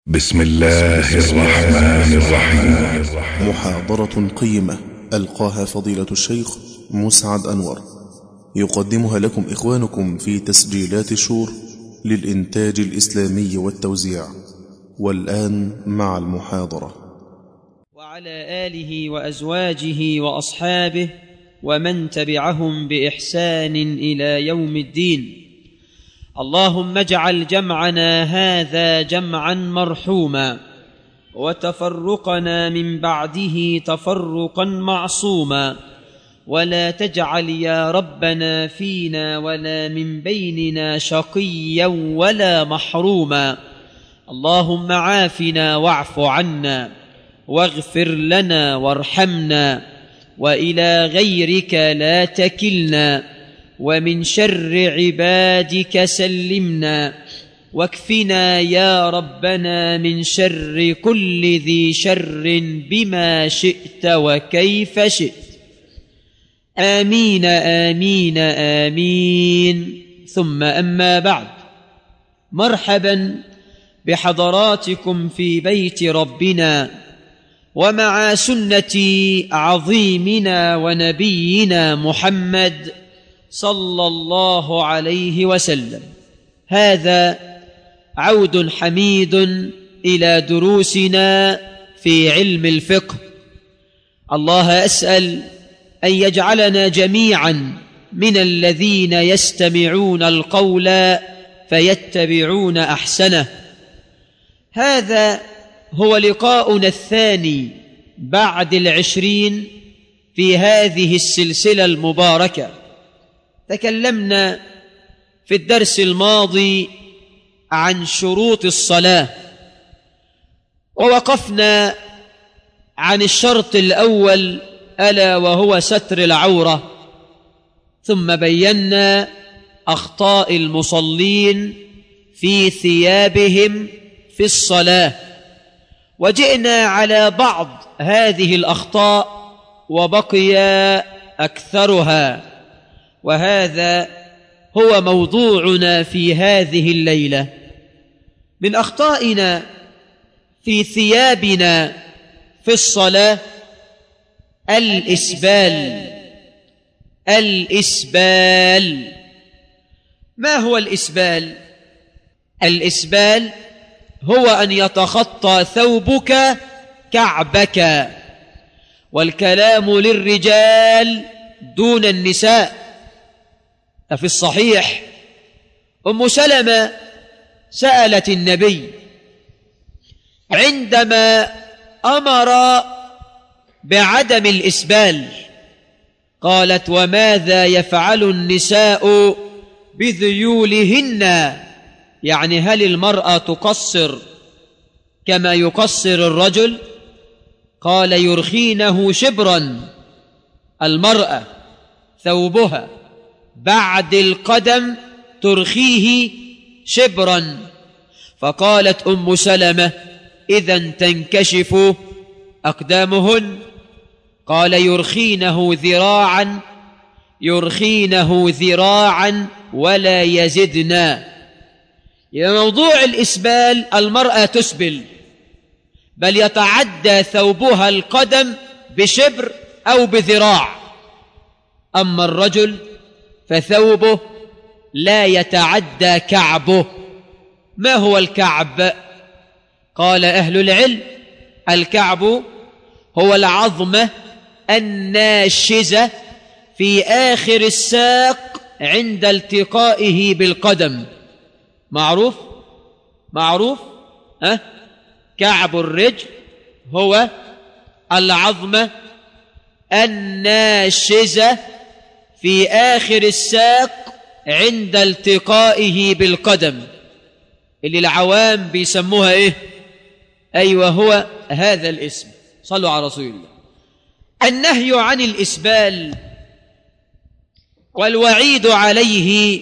بسم الله الرحمن الرحيم محاضرة قيمة ألقاها فضيلة الشيخ مسعد أنور يقدمها لكم إخوانكم في تسجيلات شور للإنتاج الإسلامي والتوزيع والآن مع المحاضرة وعلى آله وأزواجه وأصحابه ومن تبعهم بإحسان إلى يوم الدين اللهم اجعل جمعنا هذا جمعا مرحوما وتفرقنا من بعده تفرقا معصوما ولا تجعل يا ربنا فينا ولا من بيننا شقيا ولا محروما اللهم عافنا واعف عنا واغفر لنا وارحمنا والى غيرك لا تكلنا ومن شر عبادك سلمنا واكفنا يا ربنا من شر كل ذي شر بما شئت وكيف شئت امين امين امين ثم اما بعد مرحبا بحضراتكم في بيت ربنا ومع سنه عظيمنا ونبينا محمد صلى الله عليه وسلم هذا عود حميد الى دروسنا في علم الفقه الله اسال ان يجعلنا جميعا من الذين يستمعون القول فيتبعون احسنه هذا هو لقاؤنا الثاني بعد العشرين في هذه السلسله المباركه تكلمنا في الدرس الماضي عن شروط الصلاه ووقفنا عن الشرط الاول الا وهو ستر العوره ثم بينا اخطاء المصلين في ثيابهم في الصلاه وجئنا على بعض هذه الاخطاء وبقي اكثرها وهذا هو موضوعنا في هذه الليله من اخطائنا في ثيابنا في الصلاه الاسبال الاسبال ما هو الاسبال الاسبال هو ان يتخطى ثوبك كعبك والكلام للرجال دون النساء ففي الصحيح ام سلمه سالت النبي عندما امر بعدم الاسبال قالت وماذا يفعل النساء بذيولهن يعني هل المراه تقصر كما يقصر الرجل قال يرخينه شبرا المراه ثوبها بعد القدم ترخيه شبرا فقالت ام سلمه اذا تنكشف اقدامهن قال يرخينه ذراعا يرخينه ذراعا ولا يزدنا موضوع الاسبال المراه تسبل بل يتعدى ثوبها القدم بشبر او بذراع اما الرجل فثوبه لا يتعدى كعبه ما هو الكعب قال اهل العلم الكعب هو العظمه الناشزه في اخر الساق عند التقائه بالقدم معروف معروف أه؟ كعب الرجل هو العظمه الناشزه في آخر الساق عند التقائه بالقدم اللي العوام بيسموها ايه ايوه هو هذا الاسم صلوا على رسول الله النهي عن الاسبال والوعيد عليه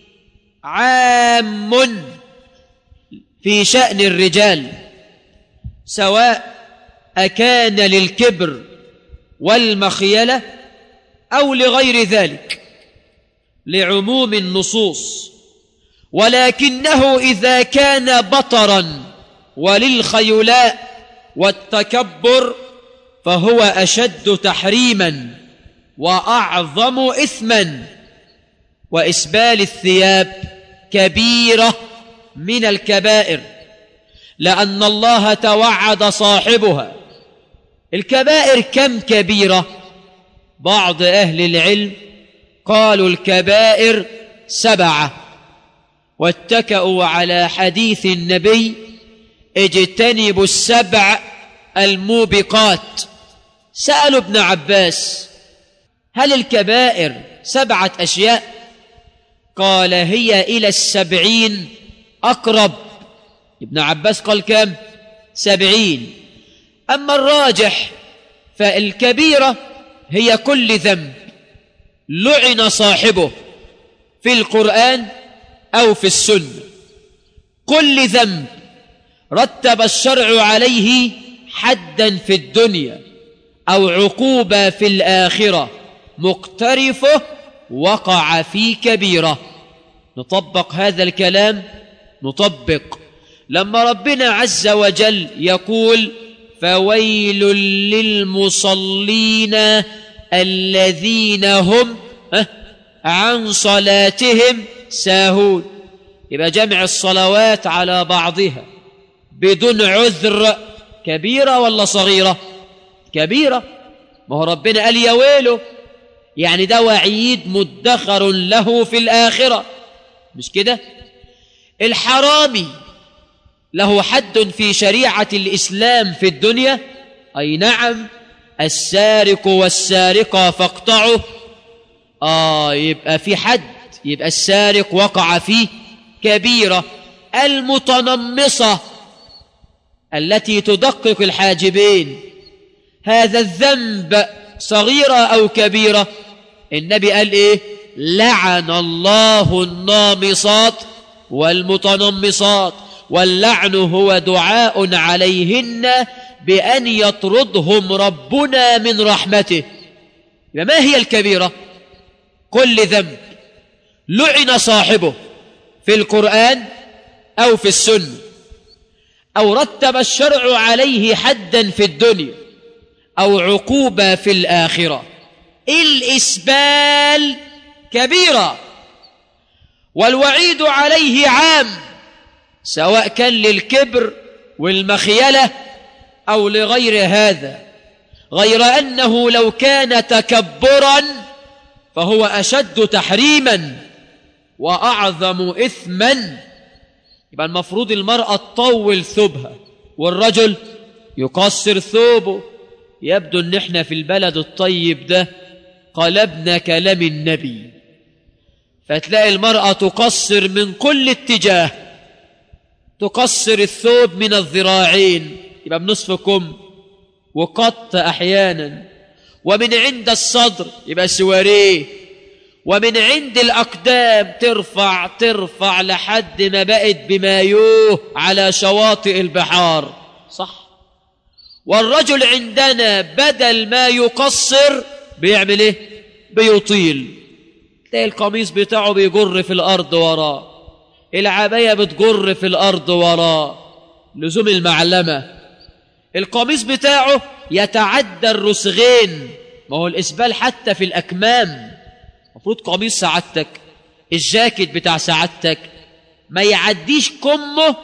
عام في شان الرجال سواء اكان للكبر والمخيله او لغير ذلك لعموم النصوص ولكنه اذا كان بطرا وللخيلاء والتكبر فهو أشد تحريما وأعظم إثما وإسبال الثياب كبيرة من الكبائر لأن الله توعد صاحبها الكبائر كم كبيرة بعض أهل العلم قالوا الكبائر سبعة واتكأوا على حديث النبي اجتنبوا السبع الموبقات سألوا ابن عباس هل الكبائر سبعة أشياء قال هي إلى السبعين أقرب ابن عباس قال كم سبعين أما الراجح فالكبيرة هي كل ذنب لعن صاحبه في القرآن أو في السنة كل ذنب رتب الشرع عليه حدا في الدنيا أو عقوبة في الآخرة مقترفه وقع في كبيرة نطبق هذا الكلام نطبق لما ربنا عز وجل يقول فويل للمصلين الذين هم عن صلاتهم ساهون يبقى جمع الصلوات على بعضها بدون عذر كبيرة ولا صغيرة كبيرة ما هو ربنا قال يا ويله يعني ده وعيد مدخر له في الآخرة مش كده الحرامي له حد في شريعة الإسلام في الدنيا أي نعم السارق والسارقة فاقطعوا آه يبقى في حد يبقى السارق وقع فيه كبيرة المتنمصة التي تدقق الحاجبين هذا الذنب صغيرة أو كبيرة النبي قال إيه لعن الله النامصات والمتنمصات واللعن هو دعاء عليهن بأن يطردهم ربنا من رحمته ما هي الكبيرة كل ذنب لعن صاحبه في القرآن أو في السنة أو رتب الشرع عليه حدا في الدنيا أو عقوبة في الآخرة الإسبال كبيرة والوعيد عليه عام سواء كان للكبر والمخيلة أو لغير هذا غير أنه لو كان تكبرا فهو أشد تحريما وأعظم إثما يبقى المفروض المرأة تطول ثوبها والرجل يقصر ثوبه يبدو ان احنا في البلد الطيب ده قلبنا كلام النبي فتلاقي المرأة تقصر من كل اتجاه تقصر الثوب من الذراعين يبقى بنصف كم وقط أحيانا ومن عند الصدر يبقى سواريه ومن عند الأقدام ترفع ترفع لحد ما بقت بمايوه على شواطئ البحار صح والرجل عندنا بدل ما يقصر بيعمل ايه بيطيل تلاقي القميص بتاعه بيجر في الأرض وراه العباية بتجر في الأرض وراه لزوم المعلمة القميص بتاعه يتعدى الرسغين ما هو الإسبال حتى في الأكمام المفروض قميص سعادتك الجاكيت بتاع سعادتك ما يعديش كمه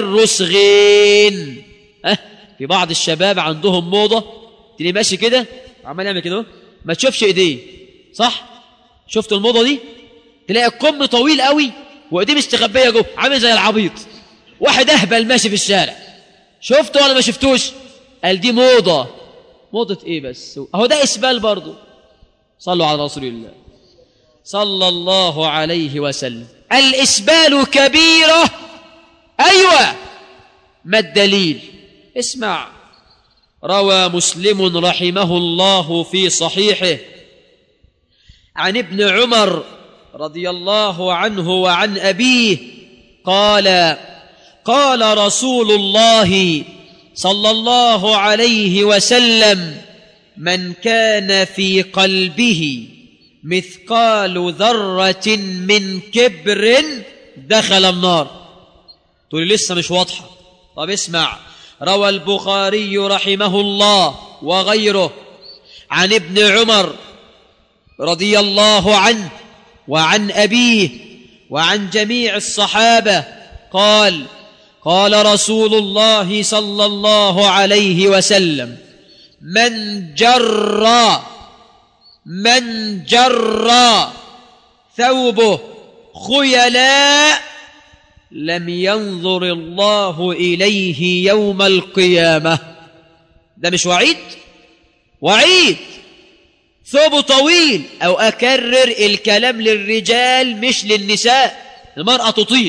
الرسغين أه؟ في بعض الشباب عندهم موضة تلاقيه ماشي كده عمال يعمل كده ما تشوفش ايديه صح شفت الموضة دي تلاقي الكم طويل قوي وايديه مستخبيه جوه عامل زي العبيط واحد اهبل ماشي في الشارع شفته ولا ما شفتوش قال دي موضة موضة ايه بس اهو ده اسبال برضه صلوا على رسول الله صلى الله عليه وسلم الإسبال كبيرة أيوة ما الدليل اسمع روى مسلم رحمه الله في صحيحه عن ابن عمر رضي الله عنه وعن أبيه قال قال رسول الله صلى الله عليه وسلم من كان في قلبه مثقال ذرة من كبر دخل النار تقول لي لسه مش واضحة طب اسمع روى البخاري رحمه الله وغيره عن ابن عمر رضي الله عنه وعن أبيه وعن جميع الصحابة قال قال رسول الله صلى الله عليه وسلم من جر من جر ثوبه خيلاء لم ينظر الله إليه يوم القيامة ده مش وعيد وعيد ثوبه طويل أو أكرر الكلام للرجال مش للنساء المرأة تطيل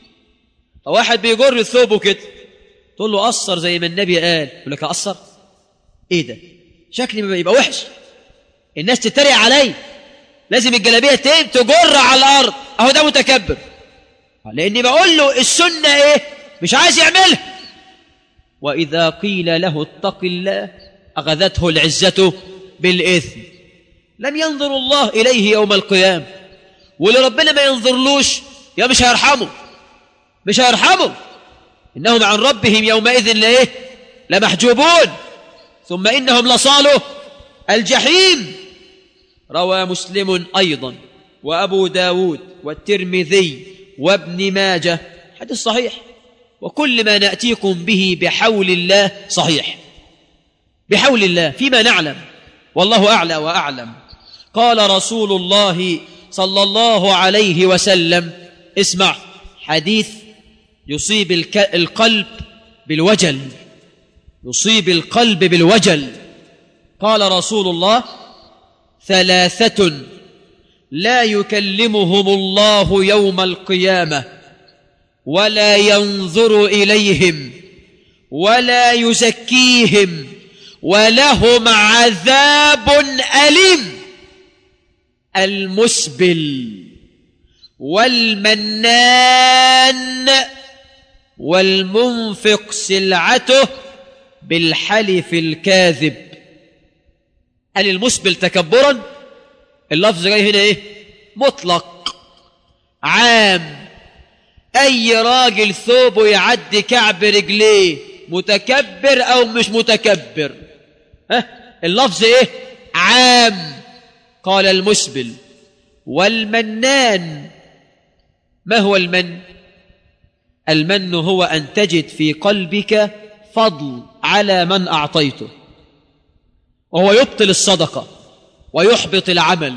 فواحد بيجر ثوبه كده تقول له قصر زي ما النبي قال يقول لك أقصر ايه ده شكلي يبقى وحش الناس تتريق علي لازم الجلابيه تجر على الارض اهو ده متكبر لاني بقول له السنه ايه مش عايز يعملها واذا قيل له اتق الله اخذته العزه بالاثم لم ينظر الله اليه يوم القيامه واللي ربنا ما ينظرلوش يا مش هيرحمه مش هيرحمه انهم عن ربهم يومئذ لايه لمحجوبون ثم انهم لصالوا الجحيم روى مسلم أيضا وأبو داود والترمذي وابن ماجة حديث صحيح وكل ما نأتيكم به بحول الله صحيح بحول الله فيما نعلم والله أعلى وأعلم قال رسول الله صلى الله عليه وسلم اسمع حديث يصيب القلب بالوجل يصيب القلب بالوجل قال رسول الله ثلاثة لا يكلمهم الله يوم القيامة ولا ينظر إليهم ولا يزكيهم ولهم عذاب أليم المسبل والمنان والمنفق سلعته بالحلف الكاذب قال المسبل تكبرا اللفظ جاي هنا ايه مطلق عام اي راجل ثوبه يعدي كعب رجليه متكبر او مش متكبر ها اللفظ ايه عام قال المسبل والمنان ما هو المن المن هو ان تجد في قلبك فضل على من اعطيته وهو يبطل الصدقة ويحبط العمل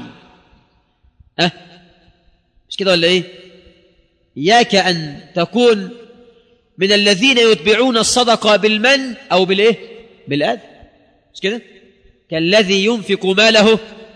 أه؟ مش كده ولا إيه إياك أن تكون من الذين يتبعون الصدقة بالمن أو بالإيه بالأذى مش كده كالذي ينفق ماله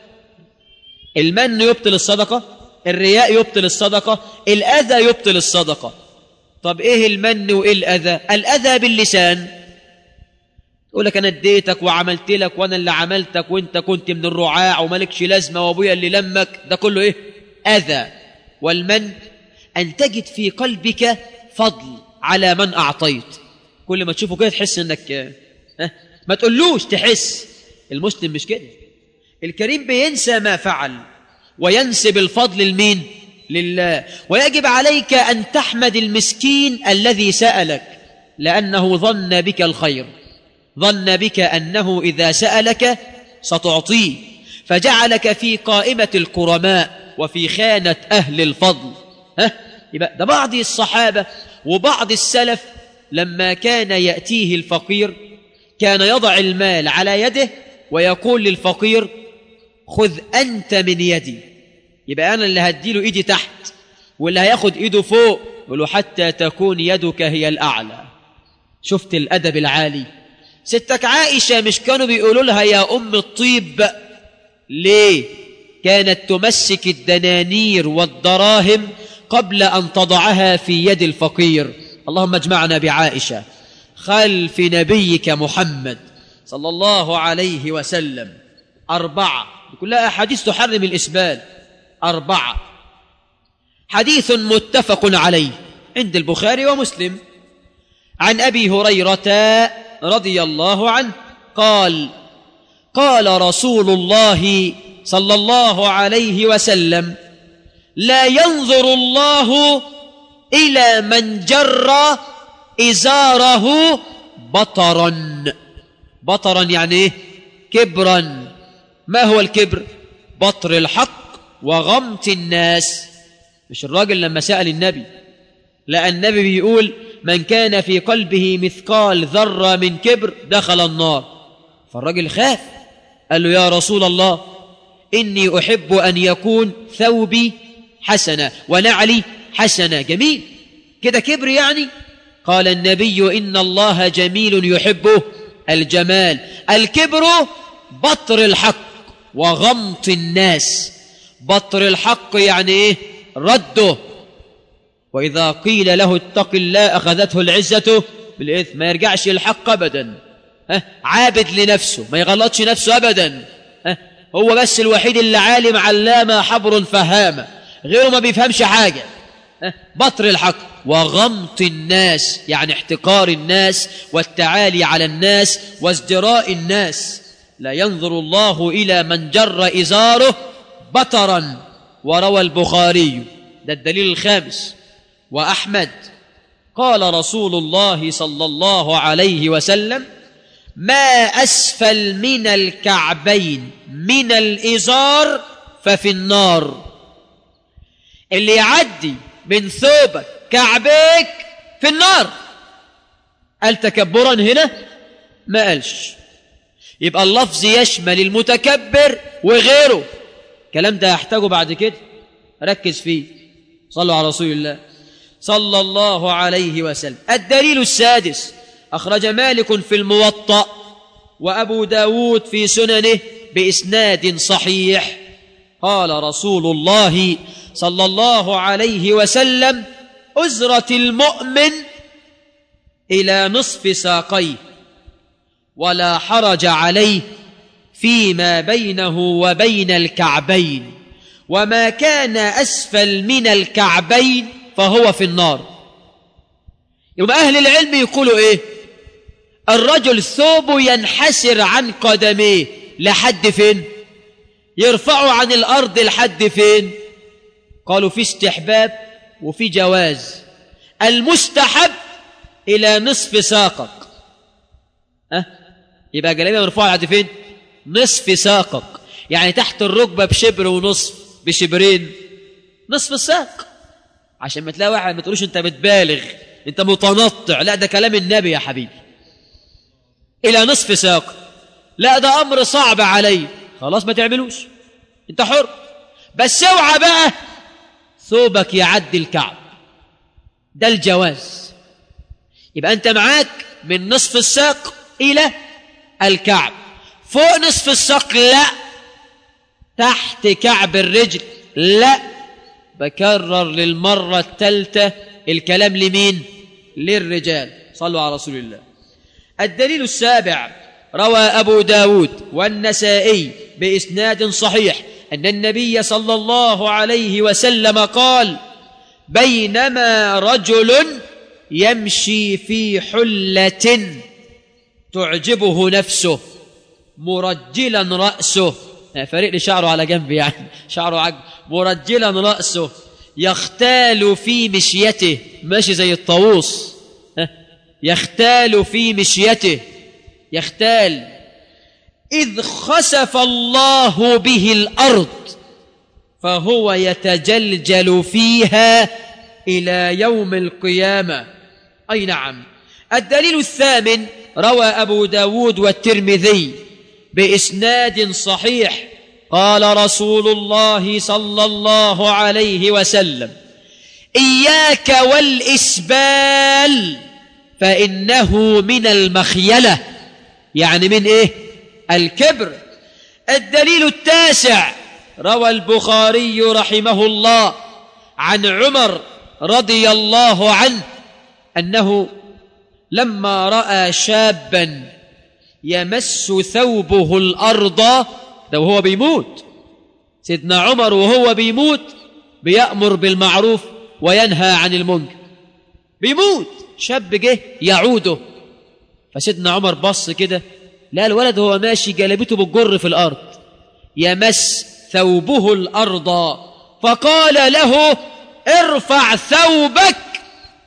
المن يبطل الصدقة الرياء يبطل الصدقة الأذى يبطل الصدقة طب إيه المن وإيه الأذى الأذى باللسان يقول لك انا اديتك وعملت لك وانا اللي عملتك وانت كنت من الرعاع ومالكش لازمه وابويا اللي لمك ده كله ايه اذى والمن ان تجد في قلبك فضل على من اعطيت كل ما تشوفه كده تحس انك ها ما تقولوش تحس المسلم مش كده الكريم بينسى ما فعل وينسب الفضل لمين لله ويجب عليك ان تحمد المسكين الذي سالك لانه ظن بك الخير ظن بك أنه إذا سألك ستعطيه فجعلك في قائمة الكرماء وفي خانة أهل الفضل ها يبقى ده بعض الصحابة وبعض السلف لما كان يأتيه الفقير كان يضع المال على يده ويقول للفقير خذ أنت من يدي يبقى أنا اللي هديله إيدي تحت واللي هياخد إيده فوق يقول له حتى تكون يدك هي الأعلى شفت الأدب العالي ستك عائشة مش كانوا بيقولوا لها يا أم الطيب ليه كانت تمسك الدنانير والدراهم قبل أن تضعها في يد الفقير اللهم اجمعنا بعائشة خلف نبيك محمد صلى الله عليه وسلم أربعة كلها أحاديث تحرم الإسبال أربعة حديث متفق عليه عند البخاري ومسلم عن أبي هريرة رضي الله عنه قال قال رسول الله صلى الله عليه وسلم لا ينظر الله إلى من جر إزاره بطرا بطرا يعني إيه كبرا ما هو الكبر بطر الحق وغمط الناس مش الراجل لما سأل النبي لأن النبي بيقول من كان في قلبه مثقال ذرة من كبر دخل النار فالراجل خاف قال له يا رسول الله إني أحب أن يكون ثوبي حسنة ونعلي حسنة جميل كده كبر يعني قال النبي إن الله جميل يحبه الجمال الكبر بطر الحق وغمط الناس بطر الحق يعني إيه رده وإذا قيل له اتق الله أخذته العزة بالإثم ما يرجعش الحق أبدا ها؟ عابد لنفسه ما يغلطش نفسه أبدا ها؟ هو بس الوحيد اللي عالم علامة حبر فهامة غيره ما بيفهمش حاجة ها؟ بطر الحق وغمط الناس يعني احتقار الناس والتعالي على الناس وازدراء الناس لا ينظر الله إلى من جر إزاره بطرا وروى البخاري ده الدليل الخامس وأحمد قال رسول الله صلى الله عليه وسلم ما أسفل من الكعبين من الإزار ففي النار اللي يعدي من ثوبك كعبيك في النار قال تكبرا هنا ما قالش يبقى اللفظ يشمل المتكبر وغيره الكلام ده هحتاجه بعد كده ركز فيه صلوا على رسول الله صلى الله عليه وسلم الدليل السادس أخرج مالك في الموطأ وأبو داود في سننه بإسناد صحيح قال رسول الله صلى الله عليه وسلم أزرة المؤمن إلى نصف ساقيه ولا حرج عليه فيما بينه وبين الكعبين وما كان أسفل من الكعبين فهو في النار يبقى أهل العلم يقولوا إيه الرجل ثوبه ينحسر عن قدميه لحد فين يرفعه عن الأرض لحد فين قالوا في استحباب وفي جواز المستحب إلى نصف ساقك أه؟ يبقى جلابيه مرفوعة لحد فين نصف ساقك يعني تحت الركبة بشبر ونصف بشبرين نصف الساق عشان ما تلاقي واحد ما تقولوش انت بتبالغ انت متنطع لا ده كلام النبي يا حبيبي الى نصف ساق لا ده امر صعب علي خلاص ما تعملوش انت حر بس اوعى بقى ثوبك يعدي الكعب ده الجواز يبقى انت معاك من نصف الساق الى الكعب فوق نصف الساق لا تحت كعب الرجل لا بكرر للمرة الثالثة الكلام لمين للرجال صلوا على رسول الله الدليل السابع روى أبو داود والنسائي بإسناد صحيح أن النبي صلى الله عليه وسلم قال بينما رجل يمشي في حلة تعجبه نفسه مرجلا رأسه فريق لي شعره على جنب يعني شعره عجب مرجلا رأسه يختال في مشيته ماشي زي الطاووس يختال في مشيته يختال إذ خسف الله به الأرض فهو يتجلجل فيها إلى يوم القيامة أي نعم الدليل الثامن روى أبو داود والترمذي بإسناد صحيح قال رسول الله صلى الله عليه وسلم إياك والإسبال فإنه من المخيلة يعني من إيه الكبر الدليل التاسع روى البخاري رحمه الله عن عمر رضي الله عنه أنه لما رأى شابا يمس ثوبه الأرض ده وهو بيموت سيدنا عمر وهو بيموت بيأمر بالمعروف وينهى عن المنكر بيموت شاب جه يعوده فسيدنا عمر بص كده لا الولد هو ماشي جلبته بالجر في الأرض يمس ثوبه الأرض فقال له ارفع ثوبك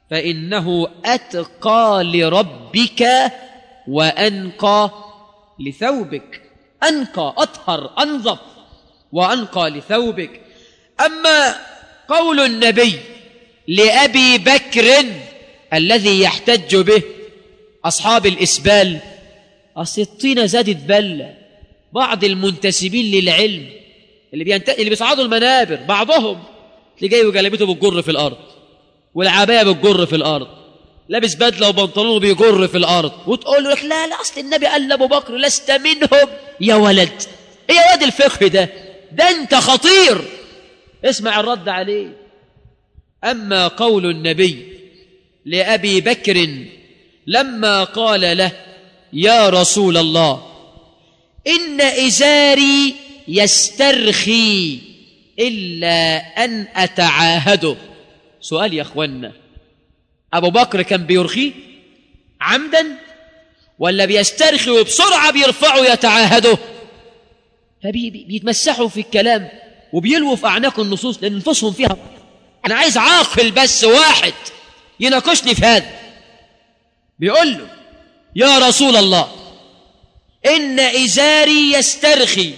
فإنه أتقى لربك وأنقى لثوبك أنقى أطهر أنظف وأنقى لثوبك أما قول النبي لأبي بكر الذي يحتج به أصحاب الإسبال أصل الطينة زادت بلة بعض المنتسبين للعلم اللي, بينت... اللي بيصعدوا المنابر بعضهم اللي جاي وجلبته بتجر في الأرض والعباية بتجر في الأرض لابس بدلة وبنطلون بيجر في الأرض وتقول له لك لا لا أصل النبي قال لأبو بكر لست منهم يا ولد إيه يا واد الفقه ده ده أنت خطير اسمع الرد عليه أما قول النبي لأبي بكر لما قال له يا رسول الله إن إزاري يسترخي إلا أن أتعاهده سؤال يا أخوانا أبو بكر كان بيرخيه عمدا ولا بيسترخي وبسرعة بيرفعه يتعاهده فبيتمسحوا في الكلام وبيلووا في أعناق النصوص لأن نفوسهم فيها أنا عايز عاقل بس واحد يناقشني في هذا بيقول له يا رسول الله إن إزاري يسترخي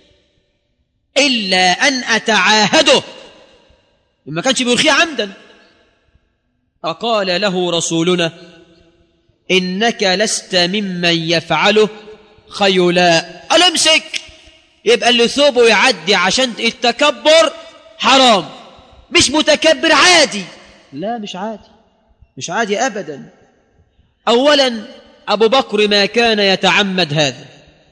إلا أن أتعاهده ما كانش بيرخيه عمدا فقال له رسولنا إنك لست ممن يفعله خيلاء قال امسك يبقى اللي ثوبه يعدي عشان التكبر حرام مش متكبر عادي لا مش عادي مش عادي أبدا أولا أبو بكر ما كان يتعمد هذا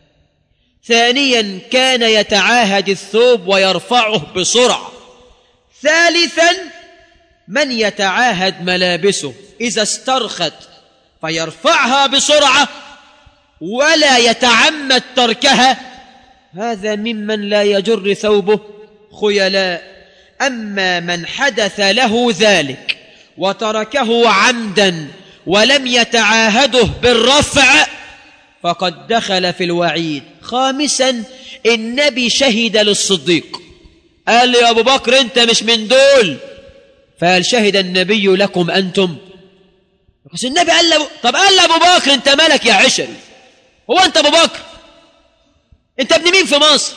ثانيا كان يتعاهد الثوب ويرفعه بسرعة ثالثا من يتعاهد ملابسه إذا استرخت فيرفعها بسرعة ولا يتعمد تركها هذا ممن لا يجر ثوبه خيلاء أما من حدث له ذلك وتركه عمدا ولم يتعاهده بالرفع فقد دخل في الوعيد خامسا النبي شهد للصديق قال لي يا أبو بكر أنت مش من دول فهل شهد النبي لكم أنتم بس النبي قال له طب قال لأبو بكر أنت ملك يا عشري هو أنت أبو بكر أنت ابن مين في مصر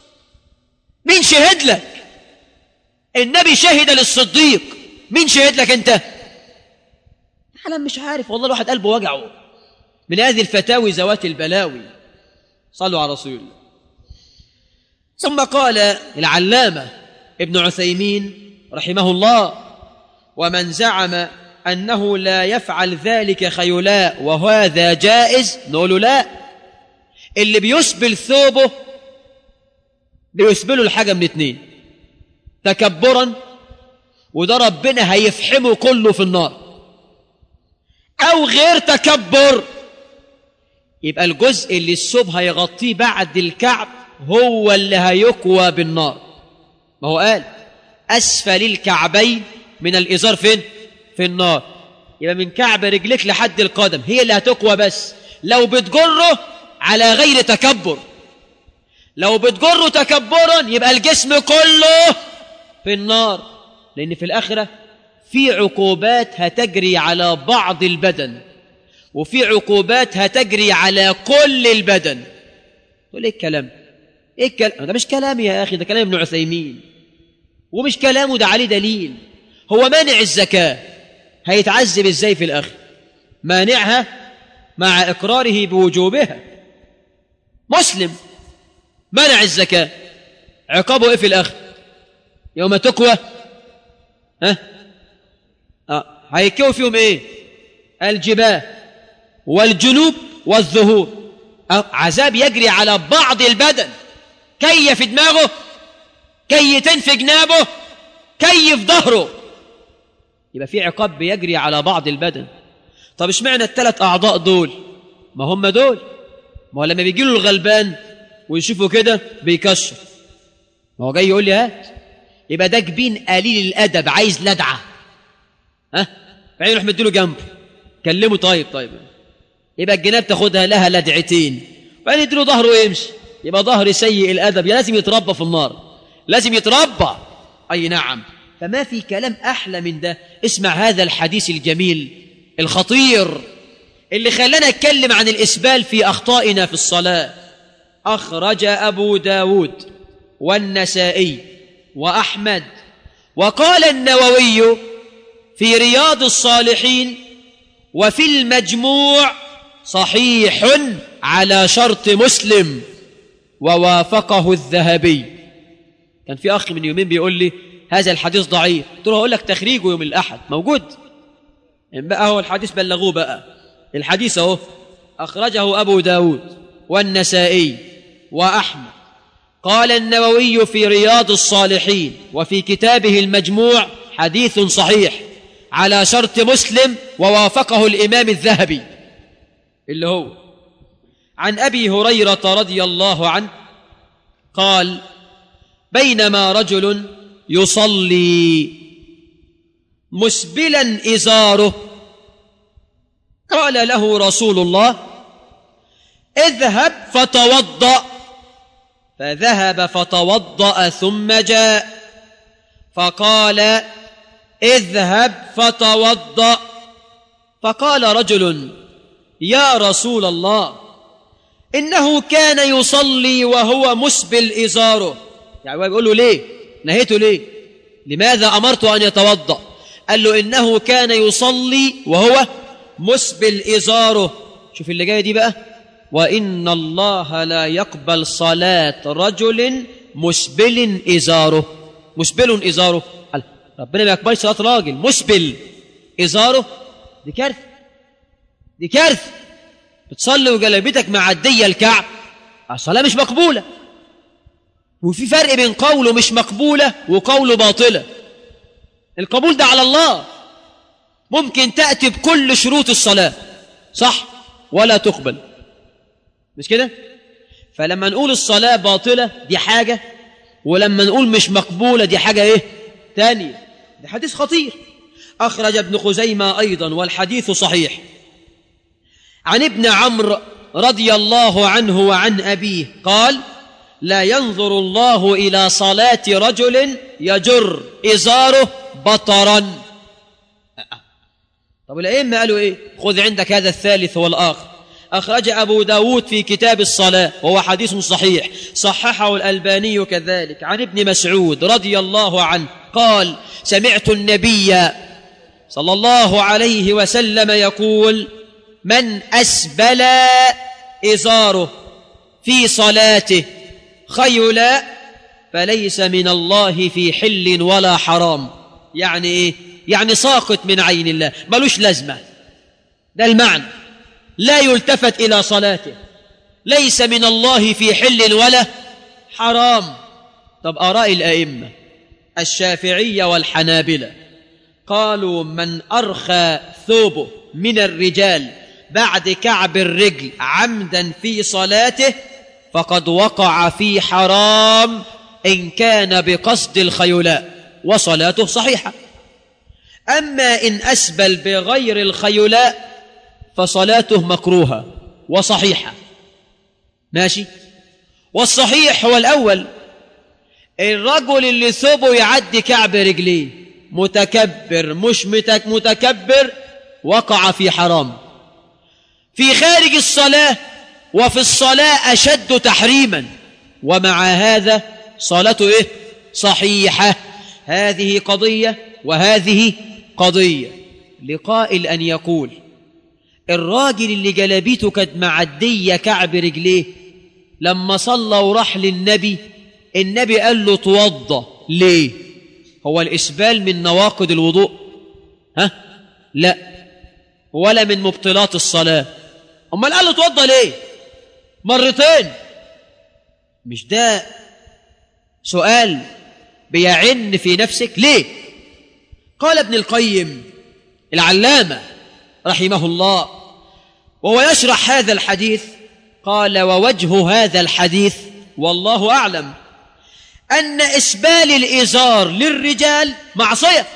مين شهد لك النبي شهد للصديق مين شهد لك أنت أنا مش عارف والله الواحد قلبه وجعه من هذه الفتاوي ذوات البلاوي صلوا على رسول الله ثم قال العلامة ابن عثيمين رحمه الله ومن زعم أنه لا يفعل ذلك خيلاء وهذا جائز نقول لا اللي بيسبل ثوبه بيسبله الحاجة من اتنين تكبرا وده ربنا هيفحمه كله في النار أو غير تكبر يبقى الجزء اللي الثوب هيغطيه بعد الكعب هو اللي هيكوى بالنار ما هو قال أسفل الكعبين من الإزار فين؟ في النار يبقى من كعب رجلك لحد القدم هي اللي هتكوى بس لو بتجره على غير تكبر لو بتجره تكبرا يبقى الجسم كله في النار لأن في الآخرة في عقوبات هتجري على بعض البدن وفي عقوبات هتجري على كل البدن تقول ايه الكلام ايه الكلام ده مش كلامي يا اخي ده كلام ابن عثيمين ومش كلامه ده عليه دليل هو مانع الزكاه هيتعذب ازاي في الاخر مانعها مع اقراره بوجوبها مسلم منع الزكاه عقابه ايه في الاخر يوم تكوى ها اه هيكوي فيهم ايه الجباه والجنوب والظهور أه؟ عذاب يجري على بعض البدن كي في دماغه كيتين في جنابه كي في ظهره يبقى في عقاب بيجري على بعض البدن طب اشمعنى الثلاث اعضاء دول ما هم دول ما هو لما بيجي له الغلبان ويشوفه كده بيكشر ما هو جاي يقول لي هات يبقى ده جبين قليل الادب عايز لدعه ها بعدين يروح مديله جنبه كلمه طيب طيب يبقى الجناب تاخدها لها لدعتين بعدين يديله ظهره ويمشي يبقى ظهر سيء الادب يا لازم يتربى في النار لازم يتربى اي نعم فما في كلام أحلى من ده اسمع هذا الحديث الجميل الخطير اللي خلانا نتكلم عن الإسبال في أخطائنا في الصلاة أخرج أبو داود والنسائي وأحمد وقال النووي في رياض الصالحين وفي المجموع صحيح على شرط مسلم ووافقه الذهبي كان في أخ من يومين بيقول لي هذا الحديث ضعيف قلت له هقول لك تخريجه يوم الأحد موجود إن بقى هو الحديث بلغوه بقى الحديث اهو أخرجه أبو داود والنسائي وأحمد قال النووي في رياض الصالحين وفي كتابه المجموع حديث صحيح على شرط مسلم ووافقه الإمام الذهبي اللي هو عن أبي هريرة رضي الله عنه قال بينما رجل يصلي مسبلا إزاره قال له رسول الله اذهب فتوضأ فذهب فتوضأ ثم جاء فقال اذهب فتوضأ فقال رجل يا رسول الله إنه كان يصلي وهو مسبل إزاره يعني هو بيقول له ليه نهيته ليه لماذا أمرت أن يتوضأ قال له إنه كان يصلي وهو مسبل إزاره شوف اللي جاي دي بقى وإن الله لا يقبل صلاة رجل مسبل إزاره مسبل إزاره قال ربنا ما يقبلش صلاة راجل مسبل إزاره دي كارثة دي كارثة بتصلي وجلبتك معدية الكعب الصلاة مش مقبولة وفي فرق بين قوله مش مقبولة وقوله باطلة القبول ده على الله ممكن تأتي بكل شروط الصلاة صح ولا تقبل مش كده فلما نقول الصلاة باطلة دي حاجة ولما نقول مش مقبولة دي حاجة ايه تانية ده حديث خطير أخرج ابن خزيمة أيضا والحديث صحيح عن ابن عمرو رضي الله عنه وعن أبيه قال لا ينظر الله إلى صلاة رجل يجر إزاره بطرا طب الأئمة قالوا إيه خذ عندك هذا الثالث والآخر أخرج أبو داود في كتاب الصلاة وهو حديث صحيح صححه الألباني كذلك عن ابن مسعود رضي الله عنه قال سمعت النبي صلى الله عليه وسلم يقول من أسبل إزاره في صلاته خيلا فليس من الله في حل ولا حرام يعني إيه يعني ساقط من عين الله ملوش لازمة ده المعنى لا يلتفت إلى صلاته ليس من الله في حل ولا حرام طب آراء الأئمة الشافعية والحنابلة قالوا من أرخى ثوبه من الرجال بعد كعب الرجل عمدا في صلاته فقد وقع في حرام إن كان بقصد الخيلاء وصلاته صحيحة أما إن أسبل بغير الخيلاء فصلاته مكروهة وصحيحة ماشي والصحيح هو الأول الرجل اللي ثوبه يعدي كعب رجليه متكبر مش متك متكبر وقع في حرام في خارج الصلاة وفي الصلاة أشد تحريما ومع هذا صلاته إيه؟ صحيحة هذه قضية وهذه قضية لقائل أن يقول الراجل اللي جلبيته كانت معدية كعب رجليه لما صلى وراح للنبي النبي قال له توضى ليه هو الإسبال من نواقض الوضوء ها لا ولا من مبطلات الصلاة أمال قال له توضى ليه مرتين مش ده سؤال بيعن في نفسك ليه قال ابن القيم العلامة رحمه الله وهو يشرح هذا الحديث قال ووجه هذا الحديث والله أعلم أن إسبال الإزار للرجال معصية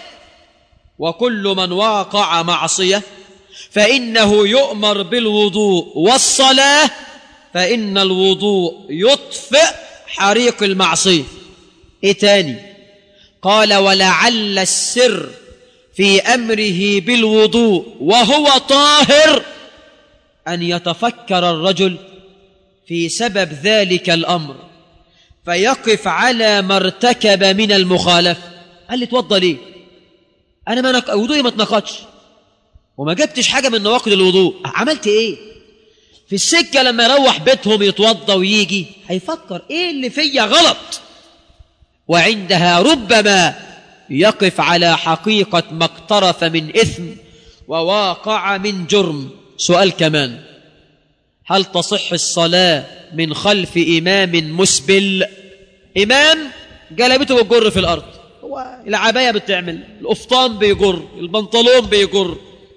وكل من واقع معصية فإنه يؤمر بالوضوء والصلاة فإن الوضوء يطفئ حريق المعصية إيه تاني قال ولعل السر في امره بالوضوء وهو طاهر ان يتفكر الرجل في سبب ذلك الامر فيقف على ما ارتكب من المخالفه قال لي اتوضى ليه انا ما نق... وضوئي ما اتنقضش وما جبتش حاجه من نواقض الوضوء عملت ايه في السكه لما يروح بيتهم يتوضى ويجي هيفكر ايه اللي فيا غلط وعندها ربما يقف على حقيقه ما اقترف من اثم وواقع من جرم سؤال كمان هل تصح الصلاه من خلف امام مسبل امام جلبته بتجر في الارض هو العبايه بتعمل القفطان بيجر البنطلون بيجر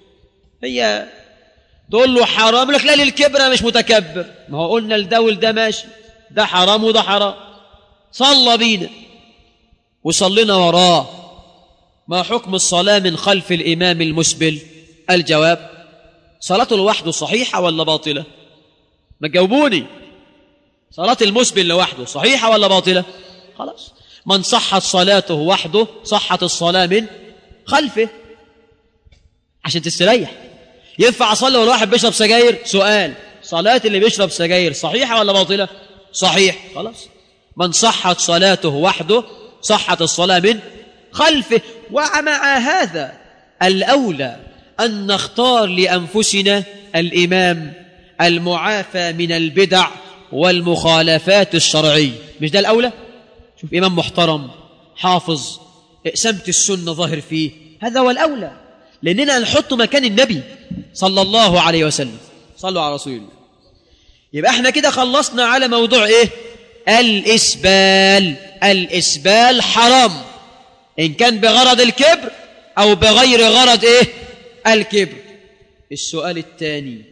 هي تقول له حرام يقول لك لا للكبر أنا مش متكبر ما هو قلنا لده ولده ماشي ده حرام وده حرام صلى بينا وصلينا وراه ما حكم الصلاة من خلف الإمام المسبل الجواب صلاته لوحده صحيحة ولا باطلة ما تجاوبوني صلاة المسبل لوحده صحيحة ولا باطلة خلاص من صحت صلاته وحده صحت الصلاة من خلفه عشان تستريح ينفع اصلي ولا واحد بيشرب سجاير سؤال صلاه اللي بيشرب سجاير صحيحه ولا باطله صحيح خلاص من صحت صلاته وحده صحت الصلاه من خلفه ومع هذا الاولى ان نختار لانفسنا الامام المعافى من البدع والمخالفات الشرعيه مش ده الاولى شوف امام محترم حافظ اقسمت السنه ظاهر فيه هذا هو الاولى لاننا نحط مكان النبي صلى الله عليه وسلم صلوا على رسول الله يبقى احنا كده خلصنا على موضوع ايه الاسبال الاسبال حرام ان كان بغرض الكبر او بغير غرض ايه الكبر السؤال الثاني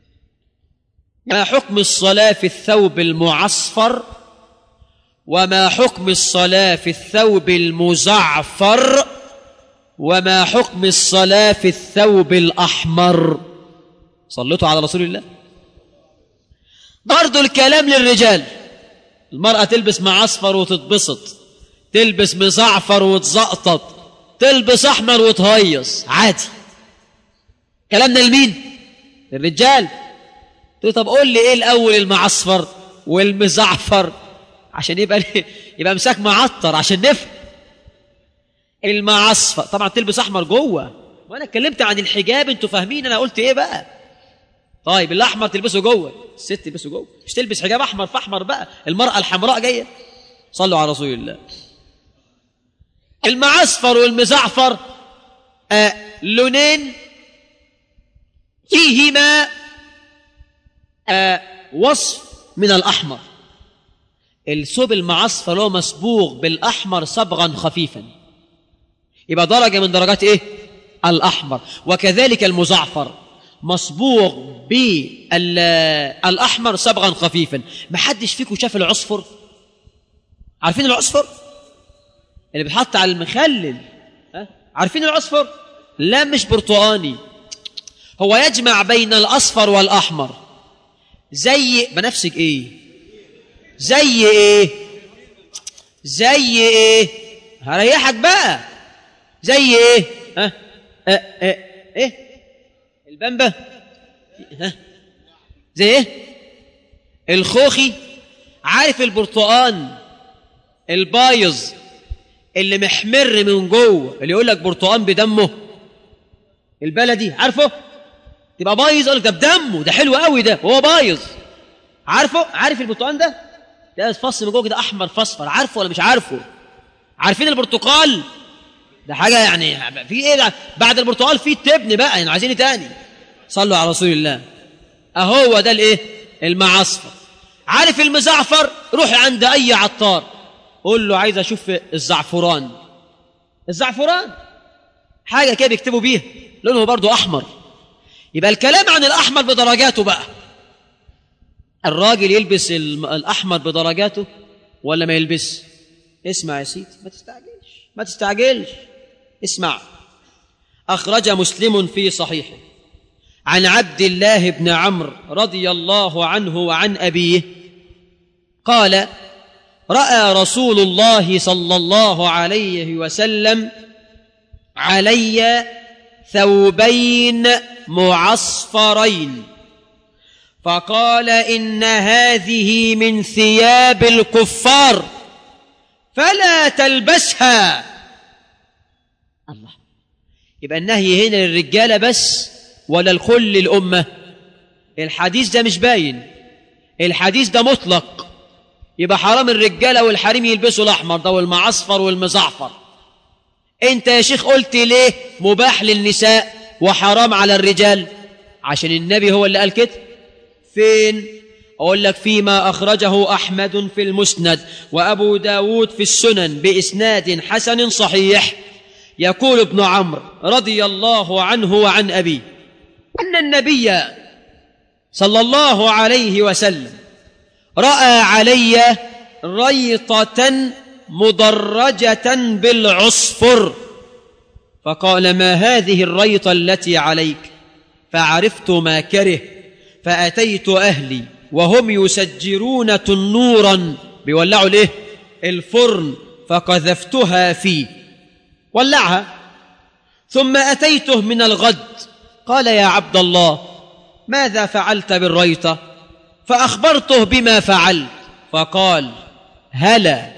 ما حكم الصلاه في الثوب المعصفر وما حكم الصلاه في الثوب المزعفر وما حكم الصلاة في الثوب الأحمر صليتوا على رسول الله برضو الكلام للرجال المرأة تلبس معصفر وتتبسط تلبس مزعفر وتزقطط تلبس أحمر وتهيص عادي كلامنا لمين للرجال تقول طب قول لي ايه الاول المعصفر والمزعفر عشان يبقى يبقى مساك معطر عشان نفهم المعصفر طبعا تلبس احمر جوه وانا اتكلمت عن الحجاب انتوا فاهمين انا قلت ايه بقى طيب الاحمر تلبسه جوه الست تلبسه جوه مش تلبس حجاب احمر في احمر بقى المراه الحمراء جايه صلوا على رسول الله المعصفر والمزعفر آه لونين فيهما آه وصف من الاحمر الثوب المعصفر هو مصبوغ بالاحمر صبغا خفيفا يبقى درجة من درجات إيه؟ الأحمر وكذلك المزعفر مصبوغ بالأحمر صبغا خفيفا ما حدش فيكم شاف العصفر عارفين العصفر اللي بيتحط على المخلل ها؟ عارفين العصفر لا مش برتقاني هو يجمع بين الأصفر والأحمر زي بنفسك إيه زي إيه زي إيه هريحك بقى زي ايه ها أه أه ايه البمبة ها زي ايه الخوخي عارف البرتقان البايظ اللي محمر من جوه اللي يقول لك برتقان بدمه البلدي عارفه تبقى بايظ يقول لك ده بدمه ده حلو قوي ده وهو بايظ عارفه عارف البرتقان ده ده فص من جوه كده احمر فاصفر عارفه ولا مش عارفه عارفين البرتقال ده حاجة يعني في ايه ده بعد البرتقال في التبن بقى يعني عايزين إيه تاني صلوا على رسول الله اهو ده الايه المعصفر عارف المزعفر روح عند اي عطار قول له عايز اشوف الزعفران الزعفران حاجة كده بيكتبوا بيها لونه برضو احمر يبقى الكلام عن الاحمر بدرجاته بقى الراجل يلبس الاحمر بدرجاته ولا ما يلبس اسمع يا سيدي ما تستعجلش ما تستعجلش اسمع أخرج مسلم في صحيحه عن عبد الله بن عمرو رضي الله عنه وعن أبيه قال راى رسول الله صلى الله عليه وسلم علي ثوبين معصفرين فقال ان هذه من ثياب الكفار فلا تلبسها الله يبقى النهي هنا للرجاله بس ولا الكل الامه الحديث ده مش باين الحديث ده مطلق يبقى حرام الرجاله والحريم يلبسوا الاحمر ده والمعصفر والمزعفر انت يا شيخ قلت ليه مباح للنساء وحرام على الرجال عشان النبي هو اللي قال كده فين أقول لك فيما أخرجه أحمد في المسند وأبو داود في السنن بإسناد حسن صحيح يقول ابن عمرو رضي الله عنه وعن أبيه أن النبي صلى الله عليه وسلم رأى علي ريطة مدرجة بالعصفر فقال ما هذه الريطة التي عليك فعرفت ما كره فأتيت أهلي وهم يسجرون تنورا بيولعوا ليه الفرن فقذفتها فيه ولعها ثم أتيته من الغد قال يا عبد الله ماذا فعلت بالريطة فأخبرته بما فعلت فقال هلا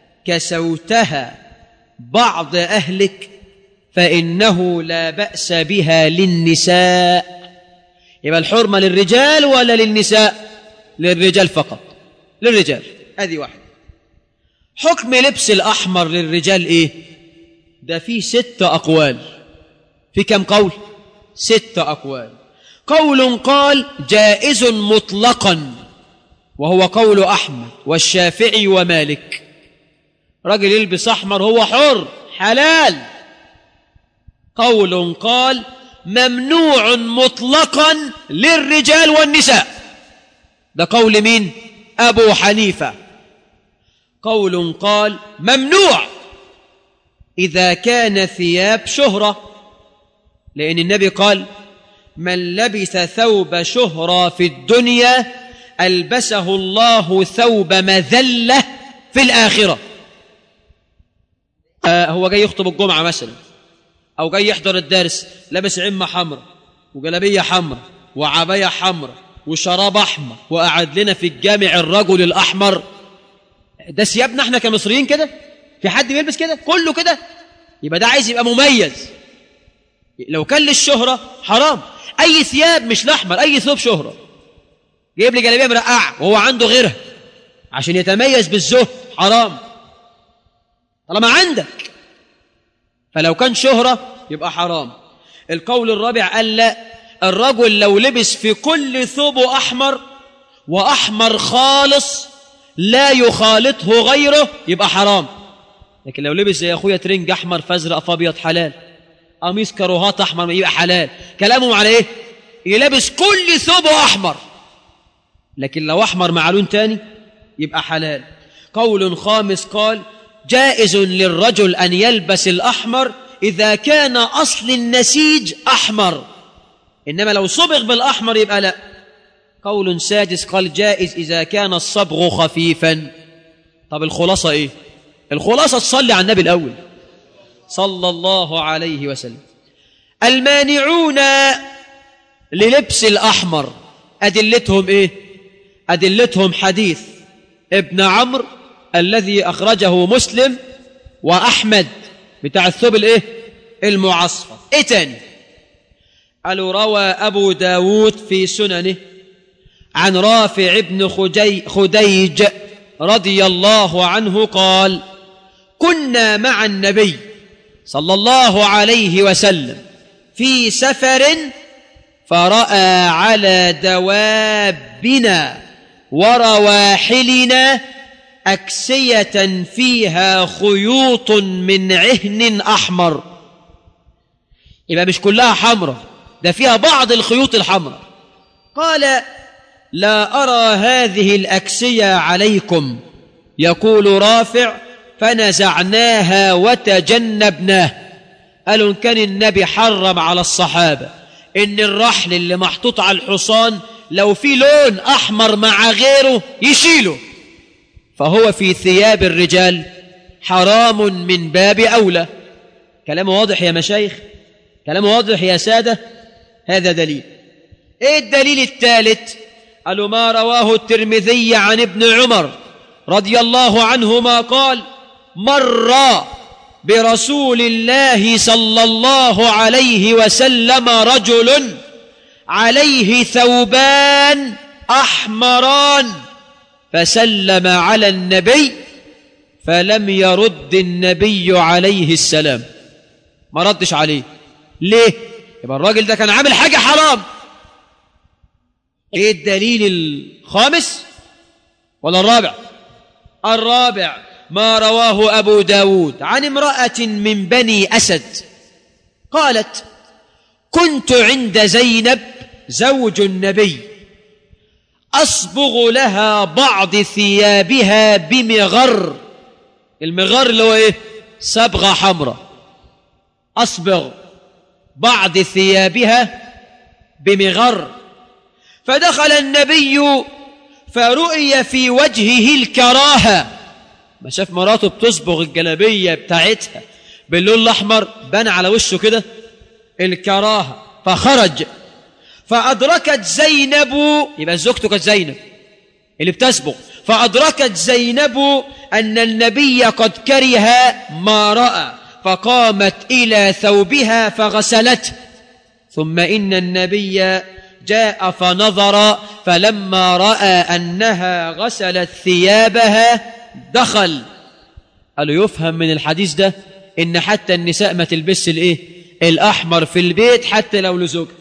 كسوتها بعض أهلك فإنه لا بأس بها للنساء يبقى الحرمة للرجال ولا للنساء للرجال فقط للرجال هذه واحدة حكم لبس الأحمر للرجال إيه ده فيه ست أقوال في كم قول ست أقوال قول قال جائز مطلقا وهو قول أحمد والشافعي ومالك رجل يلبس أحمر هو حر حلال قول قال ممنوع مطلقا للرجال والنساء ده قول مين أبو حنيفة قول قال ممنوع إذا كان ثياب شهرة لأن النبي قال من لبس ثوب شهرة في الدنيا ألبسه الله ثوب مذلة في الآخرة آه هو جاي يخطب الجمعة مثلا أو جاي يحضر الدرس لابس عمة حمراء وجلابية حمراء وعباية حمراء وشراب أحمر وقعد لنا في الجامع الرجل الأحمر ده ثيابنا احنا كمصريين كده في حد بيلبس كده كله كده يبقى ده عايز يبقى مميز لو كان للشهرة حرام أي ثياب مش الأحمر أي ثوب شهرة جايب لي جلابية مرقعة وهو عنده غيرها عشان يتميز بالزهد حرام طالما عندك فلو كان شهرة يبقى حرام القول الرابع قال لا الرجل لو لبس في كل ثوبه أحمر وأحمر خالص لا يخالطه غيره يبقى حرام لكن لو لبس زي أخويا ترنج أحمر فازرق فابيض حلال قميص كروهات أحمر يبقى حلال كلامهم على إيه يلبس كل ثوبه أحمر لكن لو أحمر مع لون تاني يبقى حلال قول خامس قال جائز للرجل أن يلبس الأحمر إذا كان أصل النسيج أحمر إنما لو صبغ بالأحمر يبقى لا قول سادس قال جائز إذا كان الصبغ خفيفا طب الخلاصة إيه الخلاصة تصلي على النبي الأول صلى الله عليه وسلم المانعون للبس الأحمر أدلتهم إيه أدلتهم حديث ابن عمرو الذي أخرجه مسلم وأحمد بتاع الثوب الإيه المعصفر إيه تاني قالوا روى أبو داود في سننه عن رافع بن خجي خديج رضي الله عنه قال كنا مع النبي صلى الله عليه وسلم في سفر فرأى على دوابنا ورواحلنا أكسية فيها خيوط من عهن أحمر يبقى مش كلها حمراء ده فيها بعض الخيوط الحمراء قال لا أرى هذه الأكسية عليكم يقول رافع فنزعناها وتجنبناه قالوا إن كان النبي حرم على الصحابة إن الرحل اللي محطوط على الحصان لو في لون أحمر مع غيره يشيله فهو في ثياب الرجال حرام من باب أولى كلام واضح يا مشايخ كلام واضح يا سادة هذا دليل ايه الدليل الثالث قالوا ما رواه الترمذي عن ابن عمر رضي الله عنهما قال مر برسول الله صلى الله عليه وسلم رجل عليه ثوبان احمران فسلم على النبي فلم يرد النبي عليه السلام ما ردش عليه ليه يبقى الراجل ده كان عامل حاجه حرام ايه الدليل الخامس ولا الرابع الرابع ما رواه أبو داود عن امرأة من بني أسد قالت كنت عند زينب زوج النبي أصبغ لها بعض ثيابها بمغر المغر اللي هو إيه صبغة حمراء أصبغ بعض ثيابها بمغر فدخل النبي فرؤي في وجهه الكراهة ما شاف مراته بتصبغ الجلابية بتاعتها باللون الأحمر بان على وشه كده الكراهة فخرج فأدركت زينب يبقى زوجته كانت زينب اللي بتسبق فأدركت زينب أن النبي قد كره ما رأى فقامت إلى ثوبها فغسلته ثم إن النبي جاء فنظر فلما رأى أنها غسلت ثيابها دخل قالوا يفهم من الحديث ده إن حتى النساء ما تلبس الإيه الأحمر في البيت حتى لو لزوجها